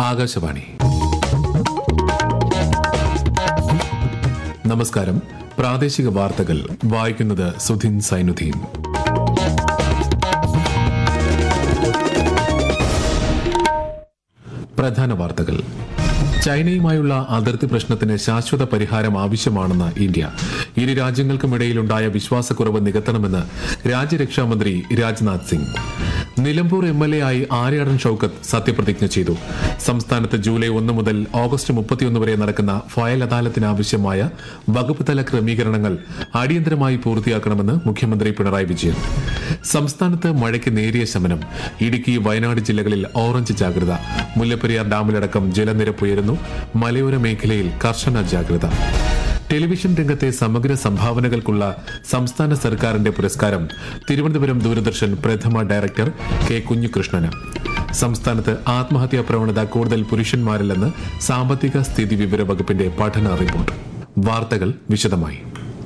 ആകാശവാണി നമസ്കാരം പ്രാദേശിക വാർത്തകൾ വായിക്കുന്നത് സുധിൻ സൈനുദ്ദീൻ പ്രധാന വാർത്തകൾ ചൈനയുമായുള്ള അതിർത്തി പ്രശ്നത്തിന് ശാശ്വത പരിഹാരം ആവശ്യമാണെന്ന് ഇന്ത്യ ഇരു രാജ്യങ്ങൾക്കുമിടയിലുണ്ടായ വിശ്വാസക്കുറവ് നികത്തണമെന്ന് രാജ്യരക്ഷാമന്ത്രി Rajnath Singh Nilambur M L A ആയി ആര്യാടൻ ഷൌക്കത്ത് സത്യപ്രതിജ്ഞ ചെയ്തു സംസ്ഥാനത്ത് ജൂലൈ ഒന്ന് മുതൽ ഓഗസ്റ്റ് മുപ്പത്തിയൊന്ന് വരെ നടക്കുന്ന ഫയൽ അദാലത്തിന് ആവശ്യമായ വകുപ്പ് തല ക്രമീകരണങ്ങൾ അടിയന്തരമായി പൂർത്തിയാക്കണമെന്ന് മുഖ്യമന്ത്രി പിണറായി വിജയൻ സംസ്ഥാനത്ത് മഴയ്ക്ക് നേരിയ ശമനം ഇടുക്കി വയനാട് ജില്ലകളിൽ ഓറഞ്ച് ജാഗ്രത മുല്ലപ്പെരിയാർ ഡാമിലടക്കം ജലനിരപ്പ് ഉയരുന്നു മലയോര മേഖലയിൽ കർശന ജാഗ്രത ടെലിവിഷൻ രംഗത്തെ സമഗ്ര സംഭാവനകൾക്കുള്ള സംസ്ഥാന സർക്കാരിന്റെ പുരസ്കാരം തിരുവനന്തപുരം ദൂരദർശൻ പ്രഥമ ഡയറക്ടർ കെ കുഞ്ഞികൃഷ്ണന് സംസ്ഥാനത്ത് ആത്മഹത്യാ പ്രവണത കൂടുതൽ പുരുഷന്മാരിലെന്ന് സാമ്പത്തിക സ്ഥിതി വിവര വകുപ്പിന്റെ പഠന റിപ്പോർട്ട് വാർത്തകൾ വിശദമായി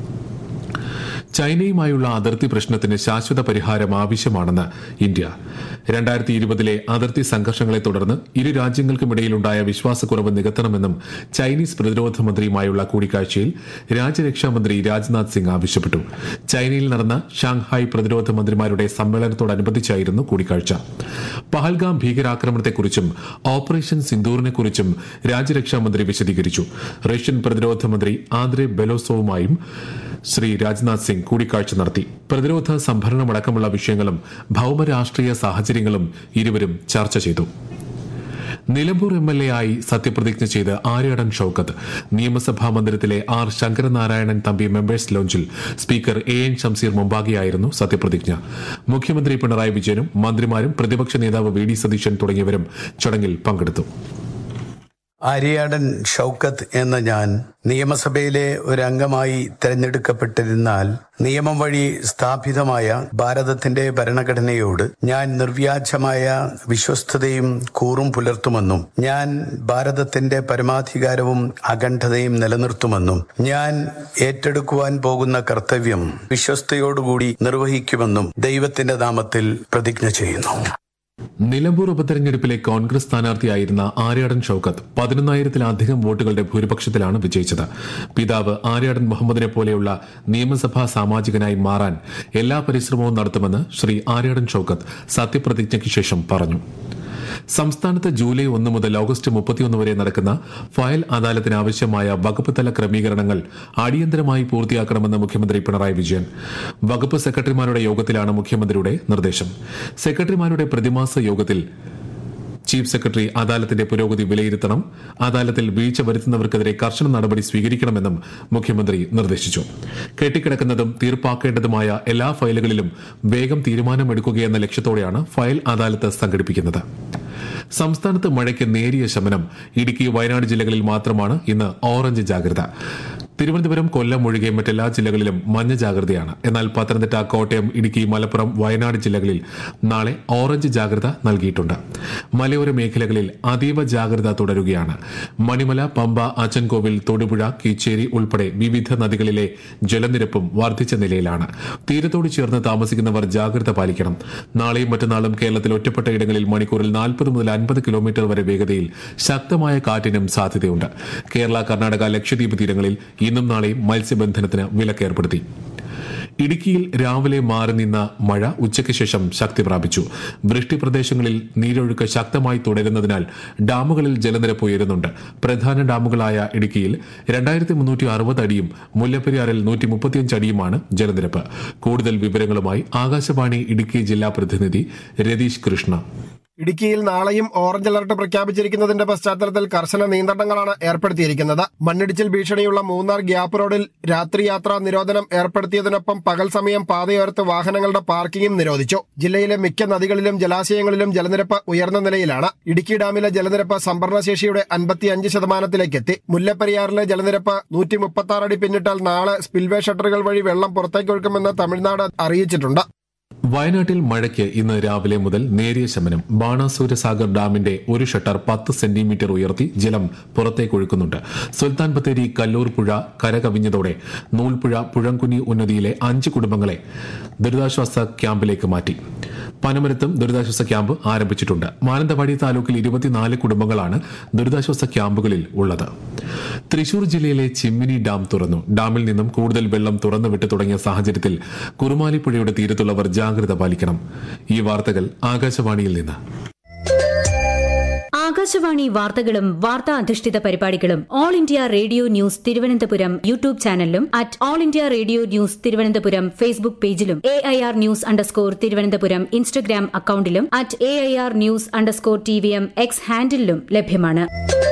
ചൈനയുമായുള്ള അതിർത്തി പ്രശ്നത്തിന് ശാശ്വത പരിഹാരം ആവശ്യമാണെന്ന് ഇന്ത്യ രണ്ടായിരത്തി ഇരുപതിലെ അതിർത്തി സംഘർഷങ്ങളെ തുടർന്ന് ഇരു രാജ്യങ്ങൾക്കുമിടയിലുണ്ടായ വിശ്വാസക്കുറവ് നികത്തണമെന്നും ചൈനീസ് പ്രതിരോധ മന്ത്രിയുമായുള്ള കൂടിക്കാഴ്ചയിൽ രാജ്യരക്ഷാമന്ത്രി രാജ്നാഥ് സിംഗ് ആവശ്യപ്പെട്ടു ചൈനയിൽ നടന്ന ഷാങ്ഹായ് പ്രതിരോധ മന്ത്രിമാരുടെ സമ്മേളനത്തോടനുബന്ധിച്ചായിരുന്നു കൂടിക്കാഴ്ച പഹൽഗാം ഭീകരാക്രമണത്തെക്കുറിച്ചും ഓപ്പറേഷൻ സിന്ദൂറിനെക്കുറിച്ചും രാജ്യരക്ഷാമന്ത്രി വിശദീകരിച്ചു റഷ്യൻ പ്രതിരോധ മന്ത്രി ആന്ദ്രെ ബെലോസോവുമായും ശ്രീ രാജ്നാഥ് സിംഗ് കൂടിക്കാഴ്ച നടത്തി പ്രതിരോധ സംഭരണമടക്കമുള്ള വിഷയങ്ങളും ഭൌമരാഷ്ട്രീയ സാഹചര്യങ്ങളും ഇരുവരും ചർച്ച ചെയ്തു നിലമ്പൂർ എം എൽ എ ആയി സത്യപ്രതിജ്ഞ ചെയ്ത് ആര്യാടൻ ഷൌക്കത്ത് നിയമസഭാ മന്ദിരത്തിലെ ആർ ശങ്കരനാരായണൻ തമ്പി മെമ്പേഴ്സ് ലോഞ്ചിൽ സ്പീക്കർ എ എൻ ഷംസീർ മുമ്പാകെയായിരുന്നു സത്യപ്രതിജ്ഞ മുഖ്യമന്ത്രി പിണറായി വിജയനും മന്ത്രിമാരും പ്രതിപക്ഷ നേതാവ് വി ഡി സതീശൻ തുടങ്ങിയവരും ചടങ്ങിൽ പങ്കെടുത്തു ആര്യാടൻ ഷൗക്കത്ത് എന്ന ഞാൻ നിയമസഭയിലെ ഒരു അംഗമായി തെരഞ്ഞെടുക്കപ്പെട്ടിരുന്നാൽ നിയമം വഴി സ്ഥാപിതമായ ഭാരതത്തിന്റെ ഭരണഘടനയോട് ഞാൻ നിർവ്യാജമായ വിശ്വസ്തതയും കൂറും പുലർത്തുമെന്നും ഞാൻ ഭാരതത്തിന്റെ പരമാധികാരവും അഖണ്ഡതയും നിലനിർത്തുമെന്നും ഞാൻ ഏറ്റെടുക്കുവാൻ പോകുന്ന കർത്തവ്യം വിശ്വസ്തയോടുകൂടി നിർവഹിക്കുമെന്നും ദൈവത്തിന്റെ നാമത്തിൽ പ്രതിജ്ഞ ചെയ്യുന്നു നിലമ്പൂർ ഉപതെരഞ്ഞെടുപ്പിലെ കോൺഗ്രസ് സ്ഥാനാർത്ഥിയായിരുന്ന ആര്യാടൻ ഷൌക്കത്ത് പതിനൊന്നായിരത്തിലധികം വോട്ടുകളുടെ ഭൂരിപക്ഷത്തിലാണ് വിജയിച്ചത് പിതാവ് ആര്യാടൻ മുഹമ്മദിനെ പോലെയുള്ള നിയമസഭാ സാമാജികനായി മാറാൻ എല്ലാ പരിശ്രമവും നടത്തുമെന്ന് ശ്രീ ആര്യാടൻ ഷൌക്കത്ത് സത്യപ്രതിജ്ഞയ്ക്ക് ശേഷം പറഞ്ഞു സംസ്ഥാനത്ത് ജൂലൈ ഒന്ന് മുതൽ ഓഗസ്റ്റ് മുപ്പത്തിയൊന്ന് വരെ നടക്കുന്ന ഫയൽ അദാലത്തിന് ആവശ്യമായ വകുപ്പ് തല ക്രമീകരണങ്ങൾ അടിയന്തരമായി പൂർത്തിയാക്കണമെന്ന് മുഖ്യമന്ത്രി പിണറായി വിജയൻ വകുപ്പ് സെക്രട്ടറിമാരുടെ യോഗത്തിലാണ് മുഖ്യമന്ത്രിയുടെ നിർദ്ദേശം സെക്രട്ടറിമാരുടെ പ്രതിമാസ യോഗത്തിൽ ചീഫ് സെക്രട്ടറി അദാലത്തിന്റെ പുരോഗതി വിലയിരുത്തണം അദാലത്തിൽ വീഴ്ച വരുത്തുന്നവർക്കെതിരെ കർശന നടപടി സ്വീകരിക്കണമെന്നും മുഖ്യമന്ത്രി നിർദ്ദേശിച്ചു കെട്ടിക്കിടക്കുന്നതും തീർപ്പാക്കേണ്ടതുമായ എല്ലാ ഫയലുകളിലും വേഗം തീരുമാനമെടുക്കുകയെന്ന ലക്ഷ്യത്തോടെയാണ് ഫയൽ അദാലത്ത് സംഘടിപ്പിക്കുന്നത് സംസ്ഥാനത്ത് മഴയ്ക്ക് നേരിയ ശമനം ഇടുക്കി വയനാട് ജില്ലകളിൽ മാത്രമാണ് ഇന്ന് ഓറഞ്ച് ജാഗ്രത തിരുവനന്തപുരം കൊല്ലം ഒഴികെ മറ്റെല്ലാ ജില്ലകളിലും മഞ്ഞ ജാഗ്രതയാണ് എന്നാൽ പത്തനംതിട്ട കോട്ടയം ഇടുക്കി മലപ്പുറം വയനാട് ജില്ലകളിൽ നാളെ ഓറഞ്ച് ജാഗ്രത നൽകിയിട്ടുണ്ട് മലയോര മേഖലകളിൽ അതീവ ജാഗ്രത തുടരുകയാണ് മണിമല പമ്പ അച്ചൻകോവിൽ തൊടുപുഴ കീച്ചേരി ഉൾപ്പെടെ വിവിധ നദികളിലെ ജലനിരപ്പും വർദ്ധിച്ച നിലയിലാണ് തീരത്തോട് ചേർന്ന് താമസിക്കുന്നവർ ജാഗ്രത പാലിക്കണം നാളെയും മറ്റന്നാളും കേരളത്തിൽ ഒറ്റപ്പെട്ട ഇടങ്ങളിൽ മണിക്കൂറിൽ നാൽപ്പത് മുതൽ അൻപത് കിലോമീറ്റർ വരെ വേഗതയിൽ ശക്തമായ കാറ്റിനും സാധ്യതയുണ്ട് കേരള കർണാടക ലക്ഷദ്വീപ് തീരങ്ങളിൽ ഇന്നും നാളെയും മത്സ്യബന്ധനത്തിന് വിലക്കേർപ്പെടുത്തി ഇടുക്കിയിൽ രാവിലെ മാറി നിന്ന മഴ ഉച്ചയ്ക്ക് ശേഷം ശക്തി പ്രാപിച്ചു വൃഷ്ടി പ്രദേശങ്ങളിൽ നീരൊഴുക്ക് ശക്തമായി തുടരുന്നതിനാൽ ഡാമുകളിൽ ജലനിരപ്പ് ഉയരുന്നുണ്ട് പ്രധാന ഡാമുകളായ ഇടുക്കിയിൽ രണ്ടായിരത്തി മുന്നൂറ്റി അറുപത് അടിയും മുല്ലപ്പെരിയാറിൽ നൂറ്റി മുപ്പത്തിയഞ്ച് അടിയുമാണ് ജലനിരപ്പ് കൂടുതൽ വിവരങ്ങളുമായി ആകാശവാണി ഇടുക്കി ജില്ലാ പ്രതിനിധി രതീഷ് കൃഷ്ണ ഇടുക്കിയിൽ നാളെയും ഓറഞ്ച് അലർട്ട് പ്രഖ്യാപിച്ചിരിക്കുന്നതിന്റെ പശ്ചാത്തലത്തിൽ കർശന നിയന്ത്രണങ്ങളാണ് ഏർപ്പെടുത്തിയിരിക്കുന്നത് മണ്ണിടിച്ചിൽ ഭീഷണിയുള്ള മൂന്നാർ ഗ്യാപ്പ് റോഡിൽ രാത്രി യാത്രാ നിരോധനം ഏർപ്പെടുത്തിയതിനൊപ്പം പകൽ സമയം പാതയോരത്ത് വാഹനങ്ങളുടെ പാർക്കിംഗും നിരോധിച്ചു ജില്ലയിലെ മിക്ക നദികളിലും ജലാശയങ്ങളിലും ജലനിരപ്പ് ഉയർന്ന നിലയിലാണ് ഇടുക്കി ഡാമിലെ ജലനിരപ്പ് സംഭരണശേഷിയുടെ അൻപത്തിയഞ്ച് ശതമാനത്തിലേക്ക് എത്തി മുല്ലപ്പെരിയാറിലെ ജലനിരപ്പ് നൂറ്റി മുപ്പത്തി അടി പിന്നിട്ടാൽ നാളെ സ്പിൽവേ ഷട്ടറുകൾ വഴി വെള്ളം പുറത്തേക്കൊഴുക്കുമെന്ന് തമിഴ്നാട് അറിയിച്ചിട്ടുണ്ട് വയനാട്ടിൽ മഴയ്ക്ക് ഇന്ന് രാവിലെ മുതൽ നേരിയ ശമനം ബാണാസൂരസാഗർ ഡാമിന്റെ ഒരു ഷട്ടർ പത്ത് സെന്റിമീറ്റർ ഉയർത്തി ജലം പുറത്തേക്ക് ഒഴുക്കുന്നുണ്ട് സുൽത്താൻ ബത്തേരി കല്ലൂർ പുഴ കരകവിഞ്ഞതോടെ നൂൽപ്പുഴ പുഴങ്കുനി ഉന്നതിയിലെ അഞ്ച് കുടുംബങ്ങളെ ദുരിതാശ്വാസ ക്യാമ്പിലേക്ക് മാറ്റി പനമരത്തും ദുരിതാശ്വാസ ക്യാമ്പ് ആരംഭിച്ചിട്ടുണ്ട് മാനന്തവാടി താലൂക്കിൽ ഇരുപത്തിനാല് കുടുംബങ്ങളാണ് ദുരിതാശ്വാസ ക്യാമ്പുകളിൽ ഉള്ളത് തൃശൂർ ജില്ലയിലെ ചിമ്മിനി ഡാം തുറന്നു ഡാമിൽ നിന്നും കൂടുതൽ വെള്ളം തുറന്നുവിട്ട് തുടങ്ങിയ സാഹചര്യത്തിൽ കുറുമാലി പുഴയുടെ തീരത്തുള്ളവർ ജാഗ്രത പാലിക്കണം ഈ വാർത്തകൾ ആകാശവാണിയിൽ നിന്ന് ആകാശവാണി വാർത്തകളും വാർത്താ അധിഷ്ഠിത പരിപാടികളും All India Radio news Thiruvananthapuram YouTube ചാനലിലും at All India Radio news Thiruvananthapuram Facebook പേജിലും A I R news underscore Thiruvananthapuram Instagram അക്കൌണ്ടിലും at A I R news underscore T V M X ഹാൻഡിലും ലഭ്യമാണ്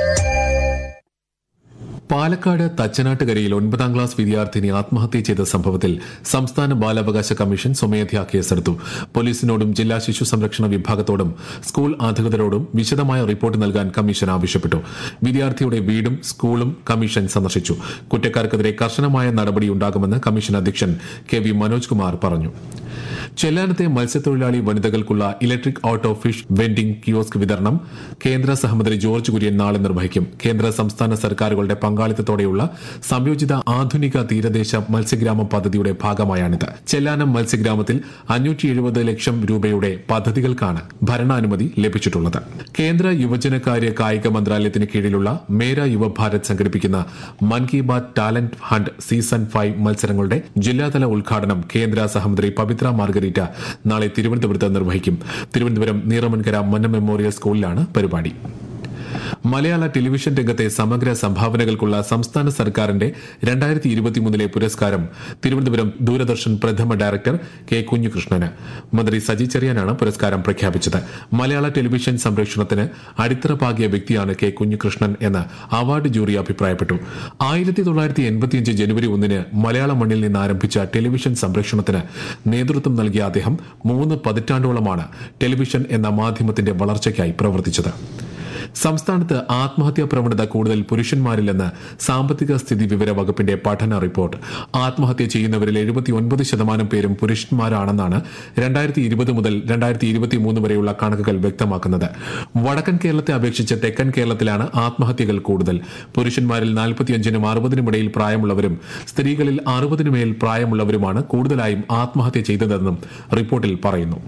പാലക്കാട് തച്ചനാട്ടുകരയിൽ ഒൻപതാം ക്ലാസ് വിദ്യാർത്ഥിനി ആത്മഹത്യ ചെയ്ത സംഭവത്തിൽ സംസ്ഥാന ബാലാവകാശ കമ്മീഷൻ സ്വമേധയാ കേസെടുത്തു പോലീസിനോടും ജില്ലാ ശിശു സംരക്ഷണ വിഭാഗത്തോടും സ്കൂൾ അധികൃതരോടും വിശദമായ റിപ്പോർട്ട് നൽകാൻ കമ്മീഷൻ ആവശ്യപ്പെട്ടു വിദ്യാർത്ഥിയുടെ വീടും സ്കൂളും കമ്മീഷൻ സന്ദർശിച്ചു കുറ്റക്കാർക്കെതിരെ കർശനമായ നടപടിയുണ്ടാകുമെന്ന് കമ്മീഷൻ അധ്യക്ഷൻ കെ വി മനോജ് കുമാർ പറഞ്ഞു ചെല്ലാനത്തെ മത്സ്യത്തൊഴിലാളി വനിതകൾക്കുള്ള electric auto fish vending kiosk വിതരണം കേന്ദ്ര സഹമന്ത്രി ജോർജ് കുര്യൻ നാളെ നിർവഹിക്കും കേന്ദ്ര സംസ്ഥാന സർക്കാരുകളുടെ പങ്കാളിത്തത്തോടെയുള്ള സംയോജിത ആധുനിക തീരദേശ മത്സ്യഗ്രാമം പദ്ധതിയുടെ ഭാഗമായാണിത് ചെല്ലാനം മത്സ്യഗ്രാമത്തിൽ അഞ്ഞൂറ്റി എഴുപത് ലക്ഷം രൂപയുടെ പദ്ധതികൾക്കാണ് ഭരണാനുമതി ലഭിച്ചിട്ടുള്ളത് കേന്ദ്ര യുവജനകാര്യ കായിക മന്ത്രാലയത്തിന് കീഴിലുള്ള മേര യുവഭാരത് സംഘടിപ്പിക്കുന്ന Mann Ki Baat talent hunt season five മത്സരങ്ങളുടെ ജില്ലാതല ഉദ്ഘാടനം കേന്ദ്ര സഹമന്ത്രി പവിത്ര മാർഗരീറ്റ നാളെ തിരുവനന്തപുരത്ത് നിർവഹിക്കും തിരുവനന്തപുരം നീറമൻകര മന്ന മെമ്മോറിയൽ സ്കൂളിലാണ് പരിപാടി മലയാള ടെലിവിഷൻ രംഗത്തെ സമഗ്ര സംഭാവനകൾക്കുള്ള സംസ്ഥാന സർക്കാരിന്റെ രണ്ടായിരത്തി ഇരുപത്തിമൂന്നിലെ പുരസ്കാരം തിരുവനന്തപുരം ദൂരദർശൻ പ്രഥമ ഡയറക്ടർ കെ കുഞ്ഞുകൃഷ്ണന് മന്ത്രി സജി ചെറിയാനാണ് പുരസ്കാരം പ്രഖ്യാപിച്ചത് മലയാള ടെലിവിഷൻ സംരക്ഷണത്തിന് അടിത്തറ പാകിയ വ്യക്തിയാണ് കെ കുഞ്ഞുകൃഷ്ണൻ എന്ന് അവാർഡ് ജൂറി അഭിപ്രായപ്പെട്ടു ആയിരത്തി തൊള്ളായിരത്തി എൺപത്തിയഞ്ച് ജനുവരി ഒന്നിന് മലയാള മണ്ണിൽ നിന്ന് ആരംഭിച്ച ടെലിവിഷൻ സംരക്ഷണത്തിന് നേതൃത്വം നൽകിയ അദ്ദേഹം മൂന്ന് പതിറ്റാണ്ടോളമാണ് ടെലിവിഷൻ എന്ന മാധ്യമത്തിന്റെ വളർച്ചയ്ക്കായി പ്രവർത്തിച്ചത് സംസ്ഥാനത്ത് ആത്മഹത്യാ പ്രവണത കൂടുതൽ പുരുഷന്മാരിലെന്ന് സാമ്പത്തിക സ്ഥിതി വിവര വകുപ്പിന്റെ പഠന റിപ്പോർട്ട് ആത്മഹത്യ ചെയ്യുന്നവരിൽ എഴുപത്തിയൊൻപത് ശതമാനം പേരും പുരുഷന്മാരാണെന്നാണ് രണ്ടായിരത്തി ഇരുപത് മുതൽ രണ്ടായിരത്തി ഇരുപത്തിമൂന്ന് വരെയുള്ള കണക്കുകൾ വ്യക്തമാക്കുന്നത് വടക്കൻ കേരളത്തെ അപേക്ഷിച്ച് തെക്കൻ കേരളത്തിലാണ് ആത്മഹത്യകൾ കൂടുതൽ പുരുഷന്മാരിൽ നാൽപ്പത്തിയഞ്ചിനും അറുപതിനും ഇടയിൽ പ്രായമുള്ളവരും സ്ത്രീകളിൽ അറുപതിനു മേൽ പ്രായമുള്ളവരുമാണ് കൂടുതലായും ആത്മഹത്യ ചെയ്തതെന്നും റിപ്പോർട്ടിൽ പറയുന്നു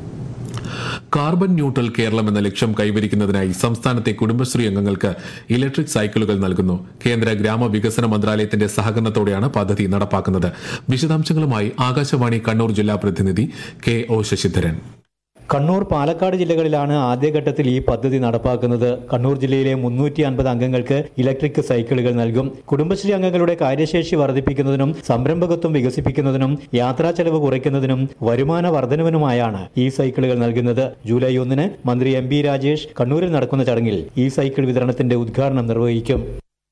കാർബൺ ന്യൂട്രൽ കേരളം എന്ന ലക്ഷ്യം കൈവരിക്കുന്നതിനായി സംസ്ഥാനത്തെ കുടുംബശ്രീ അംഗങ്ങൾക്ക് ഇലക്ട്രിക് സൈക്കിളുകൾ നൽകുന്നു കേന്ദ്ര ഗ്രാമവികസന മന്ത്രാലയത്തിന്റെ സഹകരണത്തോടെയാണ് പദ്ധതി നടപ്പാക്കുന്നത് വിശദാംശങ്ങളുമായി ആകാശവാണി കണ്ണൂർ ജില്ലാ പ്രതിനിധി കെ ഒ ശശിധരൻ കണ്ണൂർ പാലക്കാട് ജില്ലകളിലാണ് ആദ്യഘട്ടത്തിൽ ഈ പദ്ധതി നടപ്പാക്കുന്നത് കണ്ണൂർ ജില്ലയിലെ മുന്നൂറ്റി അൻപത് അംഗങ്ങൾക്ക് ഇലക്ട്രിക് സൈക്കിളുകൾ നൽകും കുടുംബശ്രീ അംഗങ്ങളുടെ കാര്യശേഷി വർദ്ധിപ്പിക്കുന്നതിനും സംരംഭകത്വം വികസിപ്പിക്കുന്നതിനും യാത്രാ ചെലവ് കുറയ്ക്കുന്നതിനും വരുമാന വർധനവിനുമായാണ് ഈ സൈക്കിളുകൾ നൽകുന്നത് ജൂലൈ ഒന്നിന് മന്ത്രി എം ബി രാജേഷ് കണ്ണൂരിൽ നടക്കുന്ന ചടങ്ങിൽ ഈ സൈക്കിൾ വിതരണത്തിന്റെ ഉദ്ഘാടനം നിർവഹിക്കും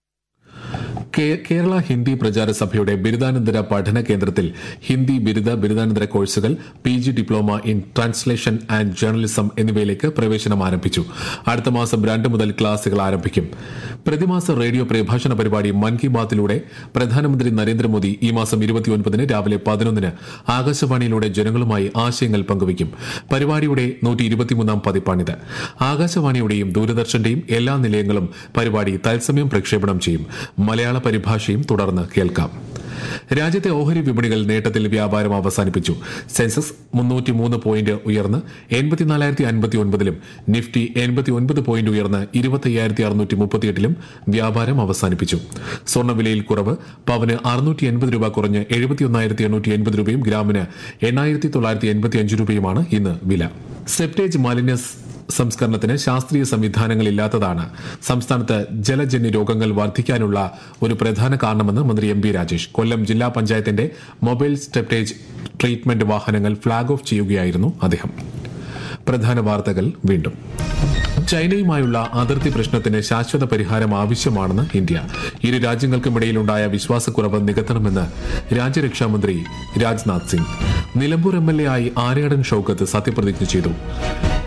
കേ- കേരള ഹിന്ദി പ്രചാര സഭയുടെ ബിരുദാനന്തര പഠന കേന്ദ്രത്തിൽ ഹിന്ദി ബിരുദ ബിരുദാനന്തര കോഴ്സുകൾ P G diploma in translation and journalism എന്നിവയിലേക്ക് പ്രവേശനം ആരംഭിച്ചു അടുത്ത മാസം രണ്ട് മുതൽ ക്ലാസുകൾ ആരംഭിക്കും പ്രതിമാസ റേഡിയോ പ്രഭാഷണ പരിപാടി മൻ കി ബാത്തിലൂടെ പ്രധാനമന്ത്രി നരേന്ദ്രമോദി ഈ മാസം ഇരുപത്തിയൊൻപതിന് രാവിലെ പതിനൊന്നിന് ആകാശവാണിയിലൂടെ ജനങ്ങളുമായി ആശയങ്ങൾ പങ്കുവയ്ക്കും പരിപാടിയുടെ നൂറ്റി ഇരുപത്തിമൂന്നാം പതിപ്പാണിത് ആകാശവാണിയുടെയും ദൂരദർശന്റെയും എല്ലാ നിലയങ്ങളും പരിപാടി തത്സമയം പ്രക്ഷേപണം ചെയ്യും മലയാള പരിഭാഷയും തുടർന്ന് കേൾക്കാം രാജ്യത്തെ ഓഹരി വിപണികൾ നേട്ടത്തിൽ വ്യാപാരം അവസാനിപ്പിച്ചു സെൻസസ് മുന്നൂറ്റി മൂന്ന് പോയിന്റ് ഉയർന്ന് എൺപത്തിനാലായിരത്തി അൻപത്തി ഒൻപതിലും നിഫ്റ്റി എൺപത്തി ഒൻപത് പോയിന്റ് ഉയർന്ന് ഇരുപത്തയ്യായിരത്തി അറുന്നൂറ്റി മുപ്പത്തിയെട്ടിലും വ്യാപാരം അവസാനിപ്പിച്ചു സ്വർണ്ണവിലയിൽ കുറവ് പവന് അറുന്നൂറ്റി എൺപത് രൂപ കുറഞ്ഞ് എഴുപത്തിയൊന്നായിരത്തി എണ്ണൂറ്റി എൺപത് രൂപയും ഗ്രാമിന് എണ്ണായിരത്തി തൊള്ളായിരത്തി എൺപത്തി അഞ്ച് രൂപയുമാണ് ഇന്ന് വില സെപ്റ്റേജ് മാലിന്യ സംസ്കരണത്തിന് ശാസ്ത്രീയ സംവിധാനങ്ങളില്ലാത്തതാണ് സംസ്ഥാനത്ത് ജലജന്യ രോഗങ്ങൾ വർദ്ധിക്കാനുള്ള ഒരു പ്രധാന കാരണമെന്ന് മന്ത്രി എം ബി രാജേഷ് കൊല്ലം ജില്ലാ പഞ്ചായത്തിന്റെ മൊബൈൽ സ്റ്റെപ്റ്റേജ് ട്രീറ്റ്മെന്റ് വാഹനങ്ങൾ ഫ്ളാഗ് ഓഫ് ചെയ്യുകയായിരുന്നു അദ്ദേഹം പ്രധാന വാർത്തകൾ വീണ്ടും ചൈനയുമായുള്ള അതിർത്തി പ്രശ്നത്തിന് ശാശ്വത പരിഹാരം ആവശ്യമാണെന്ന് ഇന്ത്യ ഇരു രാജ്യങ്ങൾക്കുമിടയിലുണ്ടായ വിശ്വാസക്കുറവ് നികത്തണമെന്ന് രാജ്യരക്ഷാമന്ത്രി Rajnath Singh Nilambur M L A ആയി ആര്യാടൻ ഷൌക്കത്ത് സത്യപ്രതിജ്ഞ ചെയ്തു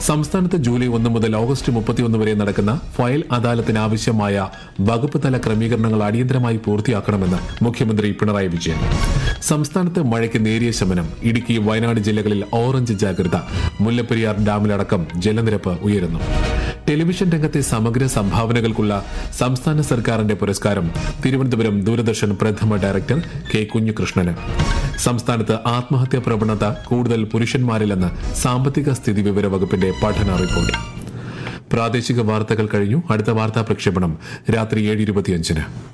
സംസ്ഥാനത്ത് ജൂലൈ ഒന്ന് മുതൽ ഓഗസ്റ്റ് മുപ്പത്തിയൊന്ന് വരെ നടക്കുന്ന ഫയൽ അദാലത്തിന് ആവശ്യമായ വകുപ്പ് തല ക്രമീകരണങ്ങൾ അടിയന്തരമായി പൂർത്തിയാക്കണമെന്ന് മുഖ്യമന്ത്രി പിണറായി വിജയൻ സംസ്ഥാനത്ത് മഴയ്ക്ക് നേരിയ ശമനം ഇടുക്കി വയനാട് ജില്ലകളിൽ ഓറഞ്ച് ജാഗ്രത മുല്ലപ്പെരിയാർ ഡാമിലടക്കം ജലനിരപ്പ് ഉയരുന്നു ടെലിവിഷൻ രംഗത്തെ സമഗ്ര സംഭാവനകൾക്കുള്ള സംസ്ഥാന സർക്കാരിന്റെ പുരസ്കാരം തിരുവനന്തപുരം ദൂരദർശൻ പ്രഥമ ഡയറക്ടർ കെ കുഞ്ഞികൃഷ്ണന് സംസ്ഥാനത്ത് ആത്മഹത്യാ പ്രവണത കൂടുതൽ പുരുഷന്മാരിലെന്ന് സാമ്പത്തിക സ്ഥിതി വിവര വകുപ്പിന്റെ പഠന റിപ്പോർട്ട് പ്രാദേശിക വാർത്തകൾ കഴിഞ്ഞു അടുത്ത വാർത്താ പ്രക്ഷേപണം രാത്രി ഏഴ് ഇരുപത്തിയഞ്ചിന്